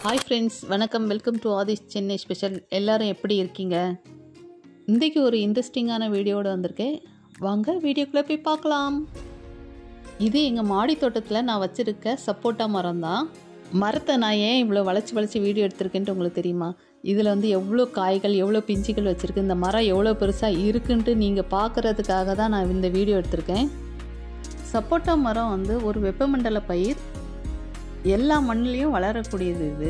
hi friends வணக்கம் welcome to Aadhish Chennai special எல்லாரும் எப்படி இருக்கீங்க இன்றைக்கி ஒரு இன்ட்ரெஸ்டிங்கான வீடியோட வந்திருக்கேன் வாங்க வீடியோக்குள்ளே போய் பார்க்கலாம் இது எங்கள் மாடி தோட்டத்தில் நான் வச்சுருக்க சப்போட்டா மரம் தான் மரத்தை நான் ஏன் இவ்வளோ வளைச்சி வளைச்சி வீடியோ எடுத்திருக்கேன்ட்டு உங்களுக்கு தெரியுமா இதில் வந்து எவ்வளோ காய்கள் எவ்வளோ பிஞ்சுகள் வச்சுருக்கு இந்த மரம் எவ்வளோ பெருசாக இருக்குன்ட்டு நீங்கள் பார்க்குறதுக்காக தான் நான் இந்த வீடியோ எடுத்திருக்கேன் சப்போட்டா மரம் வந்து ஒரு வெப்பமண்டல பயிர் எல்லா மண்ணுலேயும் வளரக்கூடியது இது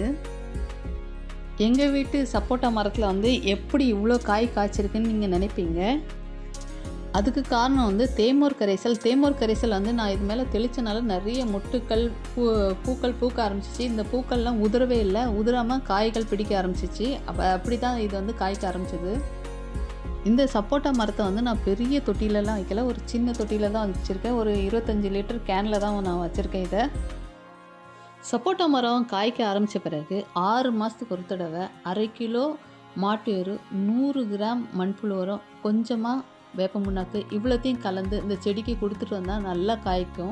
எங்கள் வீட்டு சப்போட்டா மரத்தில் வந்து எப்படி இவ்வளோ காய் காய்ச்சிருக்குன்னு நீங்கள் நினைப்பீங்க அதுக்கு காரணம் வந்து தேமூர் கரைசல் தேமூர் கரைசல் வந்து நான் இது மேலே தெளிச்சனால நிறைய மொட்டுக்கள் பூ பூக்கள் பூக்க ஆரம்பிச்சிச்சு இந்த பூக்கள்லாம் உதிரவே இல்லை உதிராமல் காய்கள் பிடிக்க ஆரம்பிச்சிச்சு அப்போ அப்படி தான் இது வந்து காய்க்க ஆரம்பிச்சது இந்த சப்போட்டா மரத்தை வந்து நான் பெரிய தொட்டிலலாம் வைக்கல ஒரு சின்ன தொட்டியில் தான் வச்சுருக்கேன் ஒரு இருபத்தஞ்சி லிட்டர் கேனில் தான் நான் வச்சுருக்கேன் இதை சப்போட்டா மரம் காய்க்க ஆரம்பித்த பிறகு ஆறு மாதத்துக்கு ஒரு தடவை அரை கிலோ மாட்டு எரு நூறு கிராம் மண்புழு உரம் கொஞ்சமாக வேப்ப முன்னாக்கு இவ்வளோத்தையும் கலந்து இந்த செடிக்கு கொடுத்துட்டு வந்தால் நல்லா காய்க்கும்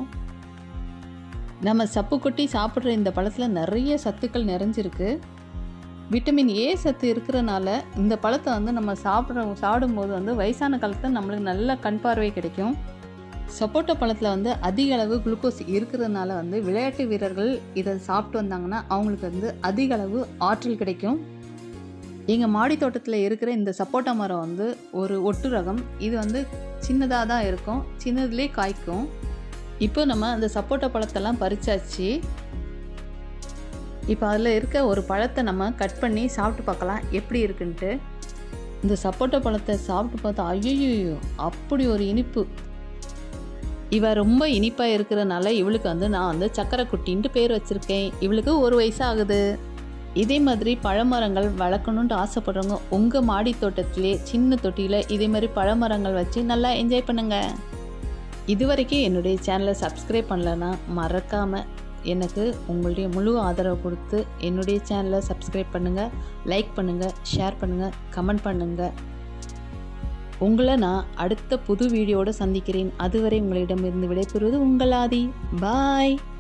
நம்ம சப்பு கொட்டி சாப்பிட்ற இந்த பழத்தில் நிறைய சத்துக்கள் நிறைஞ்சிருக்கு விட்டமின் ஏ சத்து இருக்கிறனால இந்த பழத்தை வந்து நம்ம சாப்பிட்ற சாப்பிடும்போது வந்து வயசான காலத்தில் நம்மளுக்கு நல்ல கண் பார்வை கிடைக்கும் சப்போட்டா பழத்தில் வந்து அதிக அளவு குளுக்கோஸ் இருக்கிறதுனால வந்து விளையாட்டு வீரர்கள் இதை சாப்பிட்டு வந்தாங்கன்னா அவங்களுக்கு வந்து அதிக அளவு ஆற்றல் கிடைக்கும் எங்கள் மாடி தோட்டத்தில் இருக்கிற இந்த சப்போட்டா மரம் வந்து ஒரு ஒட்டு ரகம் இது வந்து சின்னதாக தான் இருக்கும் சின்னதுலேயே காய்க்கும் இப்போ நம்ம அந்த சப்போட்டா பழத்தெல்லாம் பறிச்சாச்சு இப்போ அதில் இருக்க ஒரு பழத்தை நம்ம கட் பண்ணி சாப்பிட்டு பார்க்கலாம் எப்படி இருக்குன்ட்டு இந்த சப்போட்டா பழத்தை சாப்பிட்டு பார்த்தா ஐயோ அப்படி ஒரு இனிப்பு இவ ரொம்ப இனிப்பாக இருக்கிறனால இவளுக்கு வந்து நான் வந்து சக்கரை குட்டின்ட்டு பேர் வச்சுருக்கேன் இவளுக்கு ஒரு வயசு ஆகுது இதே மாதிரி பழமரங்கள் வளர்க்கணுன்ட்டு ஆசைப்படுறவங்க உங்கள் மாடி தோட்டத்திலே சின்ன தொட்டியில் இதே மாதிரி பழமரங்கள் வச்சு நல்லா என்ஜாய் பண்ணுங்கள் இது வரைக்கும் என்னுடைய சேனலை சப்ஸ்கிரைப் பண்ணலன்னா மறக்காமல் எனக்கு உங்களுடைய முழு ஆதரவு கொடுத்து என்னுடைய சேனலை சப்ஸ்கிரைப் பண்ணுங்கள் லைக் பண்ணுங்கள் ஷேர் பண்ணுங்கள் கமெண்ட் பண்ணுங்கள் உங்களை நான் அடுத்த புது வீடியோடு சந்திக்கிறேன் அதுவரை உங்களிடமிருந்து விடைபெறுவது உங்கள் ஆதி பாய்